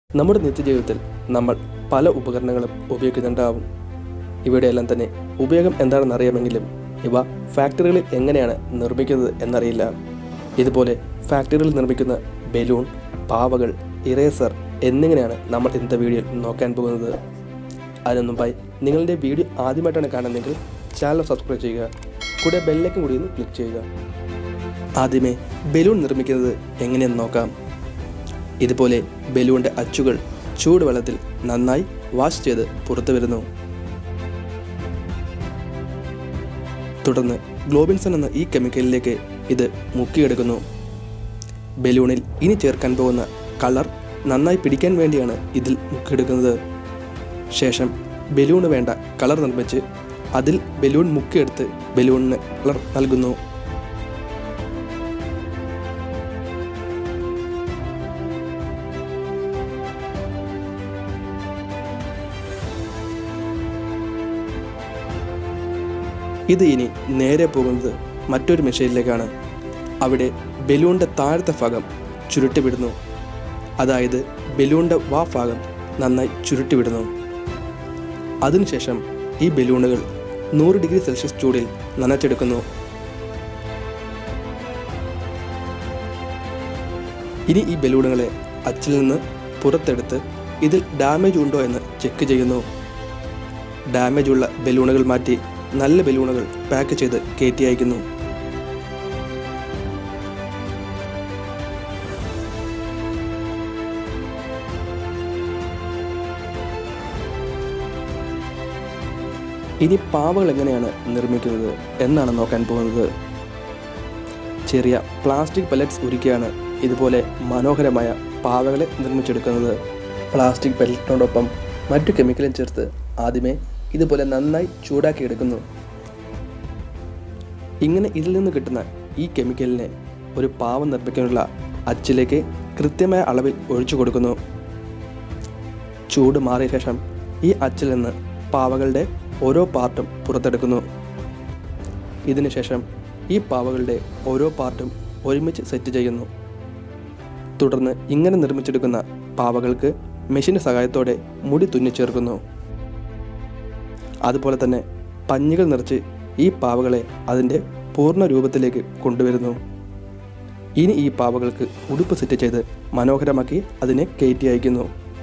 നമ്മുടെ നിത്യജീവിതത്തിൽ നമ്മൾ പല ഉപകരണങ്ങളും ഉപയോഗിക്കുന്നുണ്ടാവും ഇവയുടെയെല്ലാം തന്നെ ഉപയോഗം എന്താണെന്ന് അറിയാമെങ്കിലും ഇവ ഫാക്ടറികളിൽ എങ്ങനെയാണ് നിർമ്മിക്കുന്നത് എന്നറിയില്ല ഇതുപോലെ ഫാക്ടറികളിൽ നിർമ്മിക്കുന്ന ബലൂൺ പാവകൾ ഇറേസർ എന്നിങ്ങനെയാണ് നമ്മൾ ഇന്നത്തെ വീഡിയോയിൽ നോക്കാൻ പോകുന്നത് അതിനു മുമ്പായി നിങ്ങളുടെ വീഡിയോ ആദ്യമായിട്ടാണ് കാണുന്നതെങ്കിൽ ചാനൽ സബ്സ്ക്രൈബ് ചെയ്യുക കൂടെ ബെല്ലൈക്കൻ കൂടി ഒന്ന് ക്ലിക്ക് ചെയ്യുക ആദ്യമേ ബലൂൺ നിർമ്മിക്കുന്നത് എങ്ങനെയെന്ന് നോക്കാം ഇതുപോലെ ബലൂണിൻ്റെ അച്ചുകൾ ചൂടുവെള്ളത്തിൽ നന്നായി വാഷ് ചെയ്ത് പുറത്തു വരുന്നു തുടർന്ന് ഗ്ലോബിൻസൺ എന്ന ഈ കെമിക്കലിലേക്ക് ഇത് മുക്കിയെടുക്കുന്നു ബലൂണിൽ ഇനി ചേർക്കാൻ പോകുന്ന കളർ നന്നായി പിടിക്കാൻ വേണ്ടിയാണ് ഇതിൽ മുക്കിയെടുക്കുന്നത് ശേഷം ബലൂണ് വേണ്ട കളർ നിർമ്മിച്ച് അതിൽ ബലൂൺ മുക്കിയെടുത്ത് ബലൂണിന് കളർ നൽകുന്നു ഇത് ഇനി നേരെ പോകുന്നത് മറ്റൊരു മെഷീനിലേക്കാണ് അവിടെ ബലൂണിൻ്റെ താഴത്തെ ഭാഗം ചുരുട്ടി വിടുന്നു അതായത് ബലൂണിൻ്റെ വാ ഭാഗം നന്നായി ചുരുട്ടി വിടുന്നു അതിനുശേഷം ഈ ബലൂണുകൾ നൂറ് ഡിഗ്രി സെൽഷ്യസ് ചൂടിൽ നനച്ചെടുക്കുന്നു ഇനി ഈ ബലൂണുകളെ അച്ചിൽ നിന്ന് പുറത്തെടുത്ത് ഇതിൽ ഡാമേജ് ഉണ്ടോ എന്ന് ചെക്ക് ചെയ്യുന്നു ഡാമേജ് ഉള്ള ബലൂണുകൾ മാറ്റി നല്ല ബലൂണുകൾ പാക്ക് ചെയ്ത് കയറ്റി അയക്കുന്നു ഇനി പാവകൾ എങ്ങനെയാണ് നിർമ്മിക്കുന്നത് എന്നാണ് നോക്കാൻ പോകുന്നത് ചെറിയ പ്ലാസ്റ്റിക് പല്ലറ്റ്സ് ഉരുക്കിയാണ് ഇതുപോലെ മനോഹരമായ പാവകളെ നിർമ്മിച്ചെടുക്കുന്നത് പ്ലാസ്റ്റിക് പല്ലറ്റിനോടൊപ്പം മറ്റു കെമിക്കലും ചേർത്ത് ആദ്യമേ ഇതുപോലെ നന്നായി ചൂടാക്കി എടുക്കുന്നു ഇങ്ങനെ ഇതിൽ നിന്ന് കിട്ടുന്ന ഈ കെമിക്കലിനെ ഒരു പാവം നിർമ്മിക്കാനുള്ള അച്ചിലേക്ക് കൃത്യമായ അളവിൽ ഒഴിച്ചു കൊടുക്കുന്നു ചൂട് മാറിയ ശേഷം ഈ അച്ചിൽ നിന്ന് പാവകളുടെ ഓരോ പാർട്ടും പുറത്തെടുക്കുന്നു ഇതിനുശേഷം ഈ പാവകളുടെ ഓരോ പാർട്ടും ഒരുമിച്ച് സെറ്റ് ചെയ്യുന്നു തുടർന്ന് ഇങ്ങനെ നിർമ്മിച്ചെടുക്കുന്ന പാവകൾക്ക് മെഷീൻ്റെ സഹായത്തോടെ മുടി തുന്നിച്ചേർക്കുന്നു അതുപോലെ തന്നെ പഞ്ഞികൾ നിറച്ച് ഈ പാവകളെ അതിൻ്റെ പൂർണ്ണ രൂപത്തിലേക്ക് കൊണ്ടുവരുന്നു ഇനി ഈ പാവകൾക്ക് ഉടുപ്പ് സെറ്റ് ചെയ്ത് മനോഹരമാക്കി അതിനെ കയറ്റി അയക്കുന്നു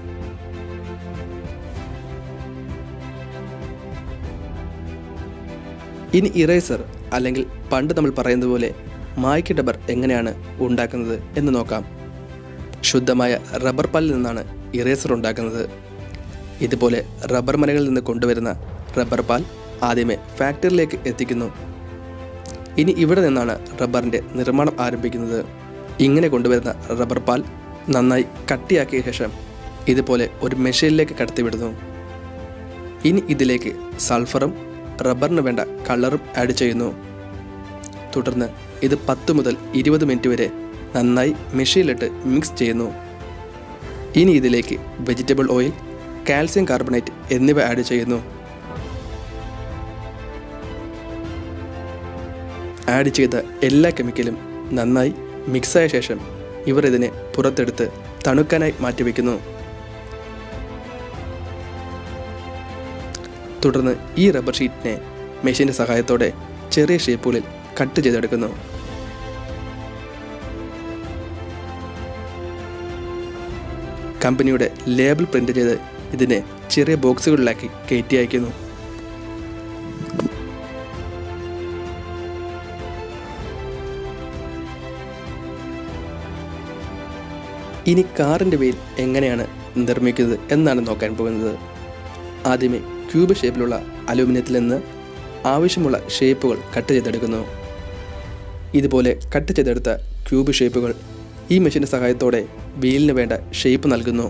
ഇനി ഇറേസർ അല്ലെങ്കിൽ പണ്ട് നമ്മൾ പറയുന്നത് പോലെ മായ്ക്ക് ഡബർ എങ്ങനെയാണ് ഉണ്ടാക്കുന്നത് എന്ന് നോക്കാം ശുദ്ധമായ റബ്ബർ പാലിൽ നിന്നാണ് ഇറേസർ ഉണ്ടാക്കുന്നത് ഇതുപോലെ റബ്ബർ മരങ്ങളിൽ നിന്ന് കൊണ്ടുവരുന്ന റബ്ബർ പാൽ ആദ്യമേ ഫാക്ടറിയിലേക്ക് എത്തിക്കുന്നു ഇനി ഇവിടെ നിന്നാണ് റബ്ബറിൻ്റെ നിർമ്മാണം ആരംഭിക്കുന്നത് ഇങ്ങനെ കൊണ്ടുവരുന്ന റബ്ബർ പാൽ നന്നായി കട്ടിയാക്കിയ ശേഷം ഇതുപോലെ ഒരു മെഷീനിലേക്ക് കടത്തിവിടുന്നു ഇനി ഇതിലേക്ക് സൾഫറും റബ്ബറിന് വേണ്ട കളറും ആഡ് ചെയ്യുന്നു തുടർന്ന് ഇത് പത്ത് മുതൽ ഇരുപത് മിനിറ്റ് വരെ നന്നായി മെഷീനിലിട്ട് മിക്സ് ചെയ്യുന്നു ഇനി ഇതിലേക്ക് വെജിറ്റബിൾ ഓയിൽ കാൽസ്യം കാർബണേറ്റ് എന്നിവ ആഡ് ചെയ്യുന്നു ആഡ് ചെയ്ത എല്ലാ കെമിക്കലും നന്നായി മിക്സായ ശേഷം ഇവർ ഇതിനെ പുറത്തെടുത്ത് തണുക്കാനായി മാറ്റിവെക്കുന്നു തുടർന്ന് ഈ റബ്ബർ ഷീറ്റിനെ മെഷീൻ്റെ സഹായത്തോടെ ചെറിയ ഷേപ്പുകളിൽ കട്ട് ചെയ്തെടുക്കുന്നു കമ്പനിയുടെ ലേബിൾ പ്രിന്റ് ചെയ്ത് ഇതിനെ ചെറിയ ബോക്സുകളിലാക്കി കയറ്റി അയക്കുന്നു ഇനി കാറിൻ്റെ വെയിൽ എങ്ങനെയാണ് നിർമ്മിക്കുന്നത് എന്നാണ് നോക്കാൻ പോകുന്നത് ആദ്യമേ ക്യൂബ് ഷേപ്പിലുള്ള അലൂമിനിയത്തിൽ നിന്ന് ആവശ്യമുള്ള ഷേപ്പുകൾ കട്ട് ചെയ്തെടുക്കുന്നു ഇതുപോലെ കട്ട് ചെയ്തെടുത്ത ക്യൂബ് ഷേപ്പുകൾ ഈ മെഷീൻ്റെ സഹായത്തോടെ വീലിന് വേണ്ട ഷേപ്പ് നൽകുന്നു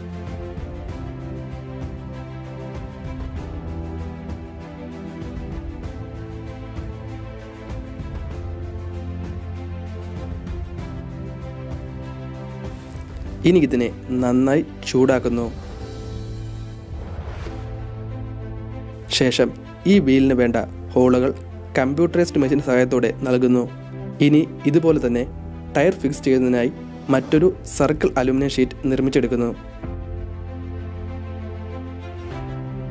ഇനി ഇതിനെ നന്നായി ചൂടാക്കുന്നു ശേഷം ഈ വീലിന് വേണ്ട ഹോളുകൾ കമ്പ്യൂട്ടറൈസ്ഡ് മെഷീൻ സഹായത്തോടെ നൽകുന്നു ഇനി ഇതുപോലെ തന്നെ ടയർ ഫിക്സ് ചെയ്യുന്നതിനായി മറ്റൊരു സർക്കിൾ അലുമിനിയം ഷീറ്റ് നിർമ്മിച്ചെടുക്കുന്നു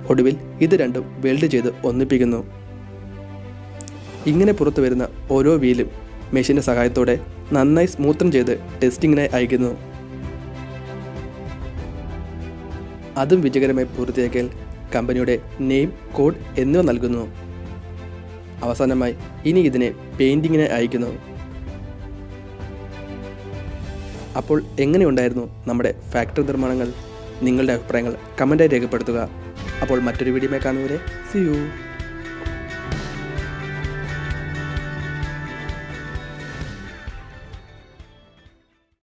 ഒടുവിൽ ഇത് രണ്ടും വെൽഡ് ചെയ്ത് ഒന്നിപ്പിക്കുന്നു ഇങ്ങനെ പുറത്തു വരുന്ന ഓരോ വീലും മെഷീൻ്റെ സഹായത്തോടെ നന്നായി സ്മൂത്തൻ ചെയ്ത് ടെസ്റ്റിങ്ങിനായി അയക്കുന്നു അതും വിജയകരമായി പൂർത്തിയാക്കിയാൽ കമ്പനിയുടെ നെയിം കോഡ് എന്നിവ നൽകുന്നു അവസാനമായി ഇനി ഇതിനെ പെയിൻറ്റിങ്ങിനെ അയക്കുന്നു അപ്പോൾ എങ്ങനെയുണ്ടായിരുന്നു നമ്മുടെ ഫാക്ടറി നിർമ്മാണങ്ങൾ നിങ്ങളുടെ അഭിപ്രായങ്ങൾ കമൻറ്റായി രേഖപ്പെടുത്തുക അപ്പോൾ മറ്റൊരു വീഡിയോമായി കാണുന്നവരെ സി യു